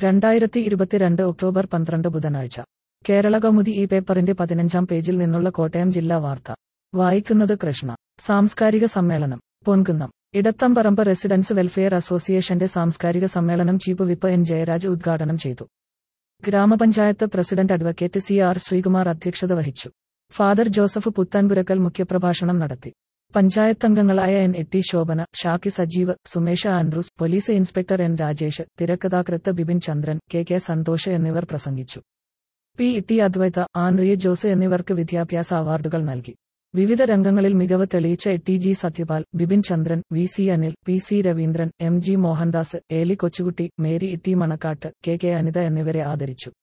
രണ്ടായിരത്തി ഇരുപത്തിരണ്ട് ഒക്ടോബർ പന്ത്രണ്ട് ബുധനാഴ്ച കേരള കൗമുദി ഈ പേപ്പറിന്റെ പതിനഞ്ചാം പേജിൽ നിന്നുള്ള കോട്ടയം ജില്ലാ വാർത്ത വായിക്കുന്നത് കൃഷ്ണ സാംസ്കാരിക സമ്മേളനം പൊൻകുന്നം ഇടത്തമ്പറമ്പ് റെസിഡൻസ് വെൽഫെയർ അസോസിയേഷന്റെ സാംസ്കാരിക സമ്മേളനം ചീഫ് വിപ്പ് എൻ ജയരാജ് ഉദ്ഘാടനം ചെയ്തു ഗ്രാമപഞ്ചായത്ത് president advocate C R Sreekumar അധ്യക്ഷത വഹിച്ചു ഫാദർ ജോസഫ് പുത്താൻപുരക്കൽ മുഖ്യപ്രഭാഷണം നടത്തി പഞ്ചായത്തംഗങ്ങളായ N A T Shobhana Shaki Sajeev Sumesha Andrews police inspector N Rajesh തിരക്കഥാകൃത്ത് ബിപിൻ ചന്ദ്രൻ കെ കെ സന്തോഷ് എന്നിവർ പ്രസംഗിച്ചു P T Advaitha Antia Jose എന്നിവർക്ക് വിദ്യാഭ്യാസ അവാർഡുകൾ നൽകി വിവിധ രംഗങ്ങളിൽ മികവ് തെളിയിച്ച A T G Sathyapal Bipin Chandran V C Anil P C Raveendran M G Mohandas Eli Kochukutty Mary E T Manakkad K K Anitha എന്നിവരെ ആദരിച്ചു